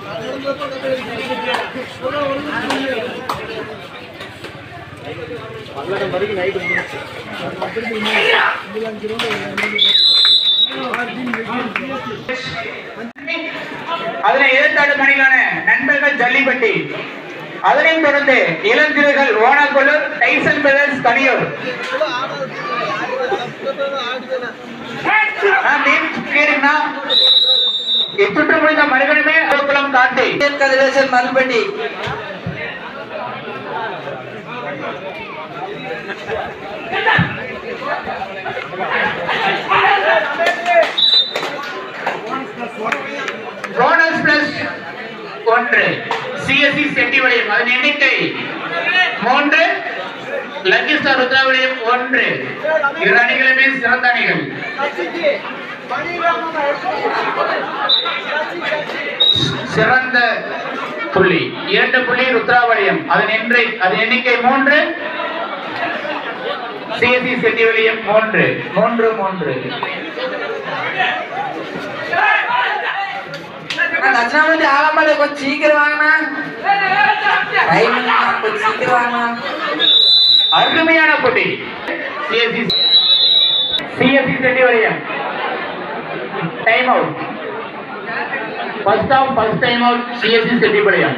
அதனை எதிர்த்தாடு மணிகளான நண்பர்கள் ஜல்லிப்பட்டி அதனைத் தொடர்ந்து இளஞ்சிறுகள் ஓனாக்குளூர் டைசன் பிரதர்ஸ் கனியூர் கேடுங்கண்ணா இச்சுற்று முடிந்த மறுகணமே குளம் காட்டி கதிரேசன் மல்பட்டி போனஸ் பிளஸ் ஒன்று சிஎஸ்சி செட்டிவளையம் அதன் எண்ணிக்கை மூன்று லக்கி ஸ்டார் ருத்ராவளையம் ஒன்று இரு அணிகளுமே சிறந்த அணிகள் சிறந்த புள்ளி இரண்டு புள்ளி ருத்ராவளையம் அதன் எண்ணை அதன் எண்ணிக்கை மூன்று சிஎஸ்சி செட்டிவளையம் மூன்று மூன்று மூன்று தட்சிணாமூர்த்தி ஆலம்பாளையம் கொஞ்சம் சீக்கிரம் வாங்கண்ணா டைம் இல்லைண்ணா, கொஞ்சம் சீக்கிரம் வாங்கண்ணா அருமையான போட்டி CSC CSC Chettivalayam time out first off first time out CSC Chettivalayam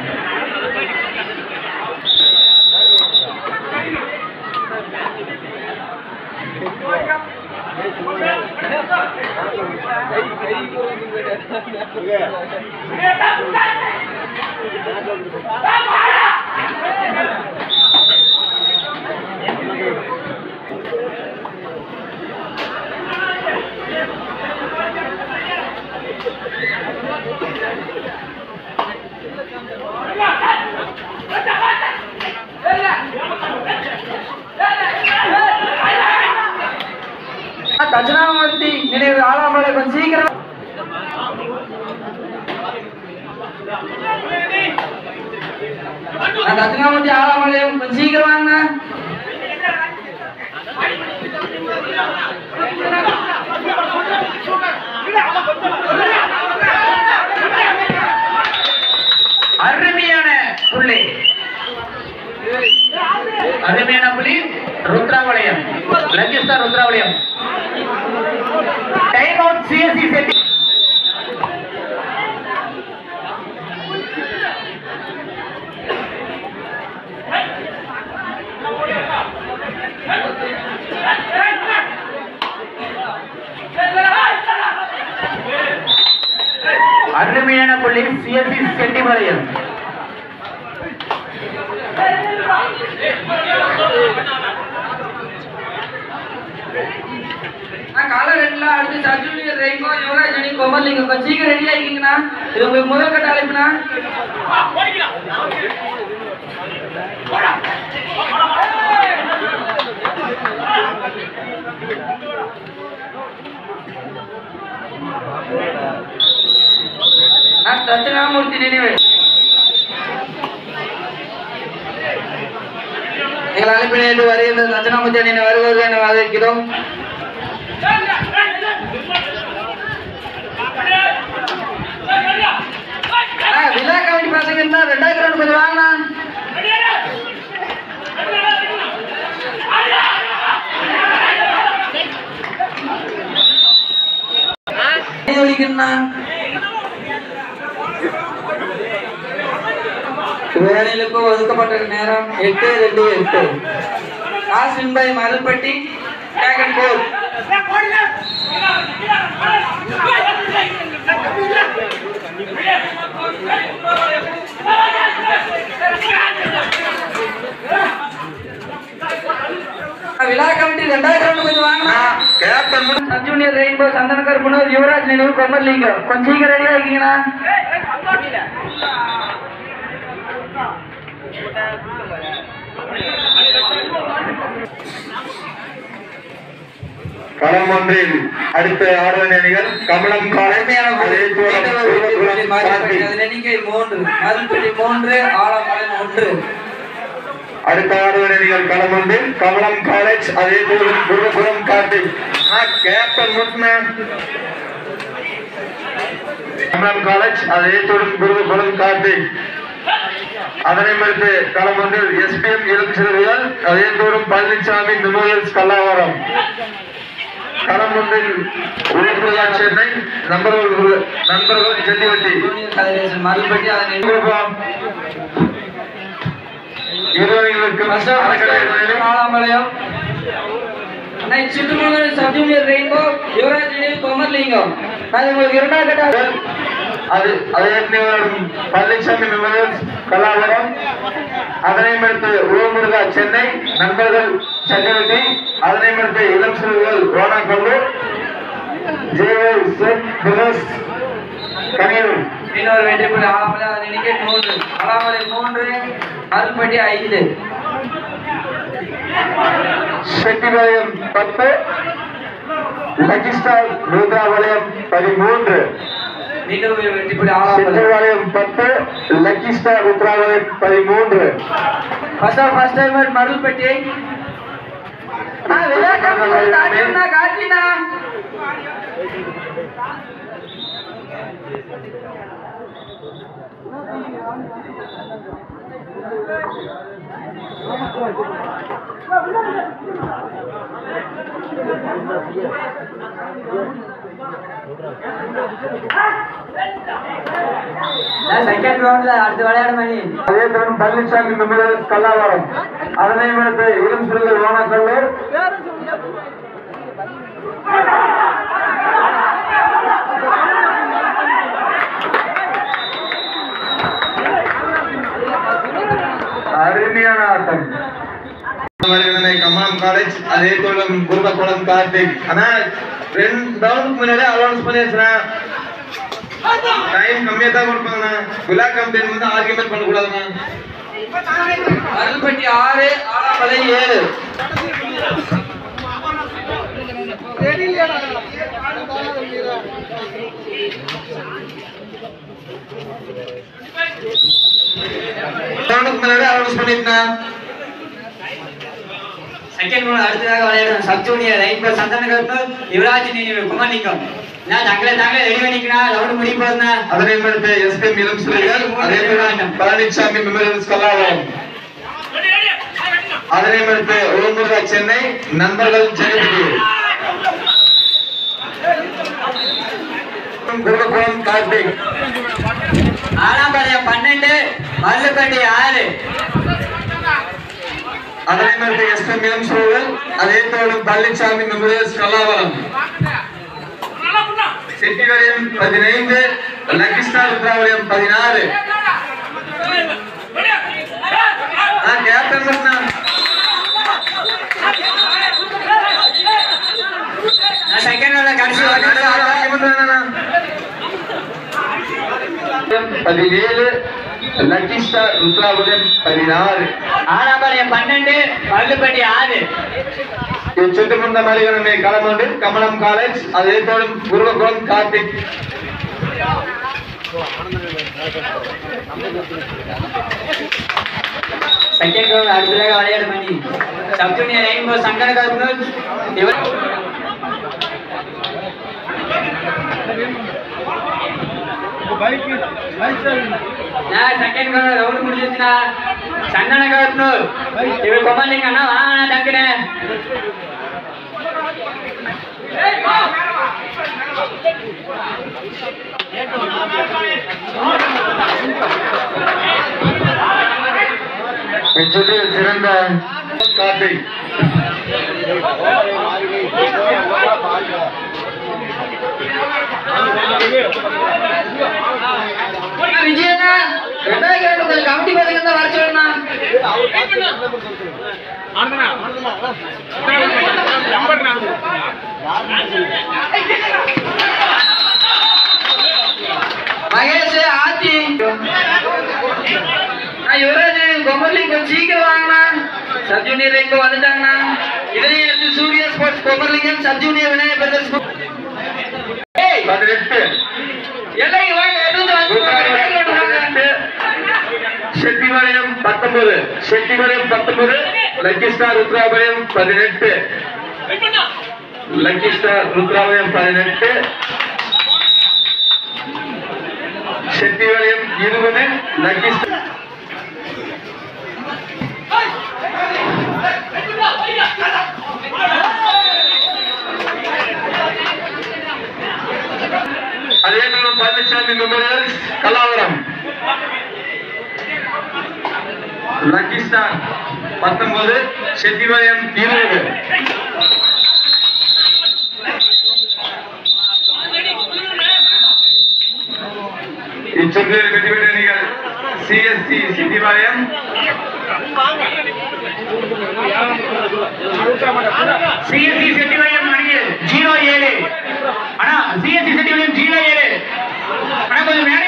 Dakshinamurthy நினைவு ஆலம்பாளையம் கொஞ்சம் சீக்கிரம் நான் தட்சிணாமூர்த்தி ஆலம்பாளையம் கொஞ்சம் சீக்கிரம் வாங்கண்ணா அருமையான புள்ளி அருமையான புள்ளி Rudravalayam lucky star Rudravalayam time out CSC Chetti அருமையான புள்ளி சிஎஸ்சி செட்டிபாளையம் நான் காலை ரெண்டுல அடுத்து சர்ஜூனியர் ரெயின்போ யுவராஜ் அணி கொமர்லிங்க கொஞ்சம் சீக்கிரம் ரெடி ஆகிக்கிங்கண்ணா இது உங்களுக்கு முதல் கட்ட அழைப்புண்ணா நான் தட்சிணாமூர்த்தி நினைவு எங்கள் அழைப்பினை வருகின்ற தட்சிணாமூர்த்தி அணியினை வருவது என வரவேற்கிறோம் ஆ, விழா கமிட்டி பசங்க இருந்தா ரெண்டாயிரத்தி ரெண்டு கொஞ்சம் வாங்கண்ணா இது ஒழிக்கணும்ண்ணா வேலைகளுக்கு ஒதுக்கப்பட்ட நேரம் எட்டு ரெண்டு எட்டு காசின் பாய் மருள்பட்டி டிராகன் போர் விழா கமிட்டி ரெண்டாயிரம் ரவுண்ட் கொஞ்சம் வாங்கினா சப் ஜூனியர் ரெயின்போ சந்தனகர் புனர் யுவராஜ் நினைவு கொமர் லிங்கம் கொஞ்சம் சீக்கிரம் ரெடியா இருக்கீங்கண்ணா களம் ஒன்றில் அடுத்த ஆடுவன் அணிகள் கமலம் காலை அதே போல குருகுலம் கார்த்திக். எண்ணிக்கை மூன்று மருள்பட்டி மூன்று ஆலமலை ஒன்று அடுத்த ஆடுவன் அணிகள் களம் ஒன்றில் கமலம் காலேஜ் அதே போல குருகுலம் கார்த்திக் ஆ, கேப்டன் முட்னா கமலம் காலேஜ் அதே தொடர்ந்து குருகுலம் கார்த்திக் அதனை மறுத்து களம் வந்து எஸ்பிஎம் இளம் சிறுவியல் அதே தூரம் பழனிசாமி மெமோரியல்ஸ் கல்லாவரம் களம் வந்து உயர்ந்ததா சென்னை நண்பர்கள் நண்பர்கள் சென்னிவட்டி ஜூனியர் கதிரேசன் மருள்பட்டி அதன் இருவர்களுக்கும் ஆலாம்பாளையம் அண்ணா Chittumangalam sub junior rainbow Yuvaraj நினைவு கொமர்லிங்கம் அது உங்களுக்கு இரண்டாவது கட்ட அது அதே நேரம் பழனிசாமி மெமோரியல்ஸ் கலாவரம் அதனை மறுத்து உருவமுருகா சென்னை நண்பர்கள் சென்னை அதனை மறுத்து இளம் சிறுவர்கள் ரோனாக்கல்லூர் ஜேஎல் செட் தினேஷ் கனியூர் இன்னொரு வெற்றி புள்ளி ஆலாமலை அதன் எண்ணிக்கை மூன்று ஆலாமலை மூன்று மருள்பட்டி ஐந்து செட்டிபாளையம் பத்து லக்கிஸ்டார் ரூத்ராபாளையம் பதிமூன்று மீண்டும் ஒரு வெற்றி புள்ளி ஆலாமலை செட்டிபாளையம் பத்து லக்கிஸ்டார் ரூத்ராபாளையம் பதிமூன்று first off first timer Marulpatti ஆ விளையாட்டு காட்டினா காட்டினா செகண்ட் ரவுண்ட்ல அடுத்து விளையாட மணி அதே தரம் பழனிசாமி மெமோரியல் கல்லாவரம் அதனை அடுத்து இளம் சிறுவர் ரோனாக்கல்லூர் அருமையான ஆட்டம் கமலம் காலேஜ் அதே போல குருபகுளம் கார்த்திக் ஆனா ரெண்டு டவுனுக்கு முன்னாடி அலௌன்ஸ் பண்ணியாச்சுனா டைம் கம்மியா தான் கொடுப்பாங்கண்ணா விழா கம்பெனி வந்து ஆர்குமெண்ட் பண்ணக்கூடாதுண்ணா அருள்பட்டி ஆறு ஆலாமலை ஏழு டவுனுக்கு முன்னாடி அலௌன்ஸ் பண்ணிட்டேன் செகண்ட் ரவுண்ட் அடுத்ததாக விளையாடும் சப் ஜூனியர் ரெயின்போ சந்தன கருப்பு யுவராஜ் நினைவு குமர்லிங்கம் நான் தங்களை தாங்களே ரெடி பண்ணிக்கணா ரவுண்ட் முடிய போதுண்ணா அதனை அடுத்து எஸ்பி இளம் சிறுவர் அதே போல பழனிசாமி மெமோரியல்ஸ் கல்லாவரம் அதனை அடுத்து ஓமுருகா சென்னை நண்பர்கள் ஜெகதி குருபகுளம் கார்த்திக் ஆலாம்பாளையம் பன்னெண்டு மல்லுப்பட்டி ஆறு அதனை அடுத்து எஸ்பி இளம் சிறுவர் அதே போல பழனிசாமி மெமோரியல்ஸ் கல்லாவரம் செட்டிவரையம் பதினைந்து லக்கிஸ்டார் ருத்ராவளியம் பதினாறு ஆ கேப்டன் மட்டும் நான் செகண்ட் ரவுண்ட்ல கடைசி பதினேழு லக்கி ஸ்டார் ருத்ராபுரம் பதினாறு ஆலாம்பாளையம் பன்னெண்டு மல்லுப்பட்டி ஆறு இச்சுட்டுமுந்த மலிகனமே களமுண்டு கமலம் காலேஜ் அதே போல குருவகுளம் கார்த்திக் செகண்ட் ரவுண்ட் அடுத்ததாக விளையாடும் மணி சப் ஜூனியர் ரெயின்போ சங்கன கருப்பு இவர் நான் செகண்ட் ரவுண்ட் முடிஞ்சிச்சுனா சந்தன கருப்பு இவர் கொமாலிங்க அண்ணா வாங்க டக்குனே இச்சுட்டில் சிறந்த கார்த்திக் விஜயண்ணா ரெண்டாயிரத்தி ரெண்டு கொஞ்சம் கமிட்டி பசங்க தான் வர சொல்லணும்னா மகேஷ் ஆத்தி நான் யுவராஜ் கொமர்லி கொஞ்சம் சீக்கிரம் வாங்கண்ணா சப் ஜூனியர் எங்க வந்துட்டாங்கண்ணா இதனை எடுத்து Surya sports Komaralingam sub junior Vinayagar brothers ஏய் பதினெட்டு எல்லாம் இங்க வாங்க எடுத்து வந்து வாங்க செட்டிபாளையம் பத்தொன்பது செட்டிபாளையம் பத்தொன்பது லக்கி ஸ்டார் ருத்ராபாளையம் பதினெட்டு லக்கி ஸ்டார் ருத்ராபாளையம் பதினெட்டு செட்டிவளையம் இருபது லக்கி ஸ்டார் அதே நேரம் Palanisamy memorials Kallavaram lucky star பத்தொன்பது செட்டிவளையம் இருபது இச்சுற்றில் வெற்றி பெற்ற நீங்கள் சிஎஸ்சி சிட்டிபாளையம் சிஎஸ்சி செட்டிவயம் அணியில் ஜீரோ ஏழு அண்ணா சிஎஸ்சி செட்டிவயம் ஜீரோ ஏழு அண்ணா கொஞ்சம் மேலே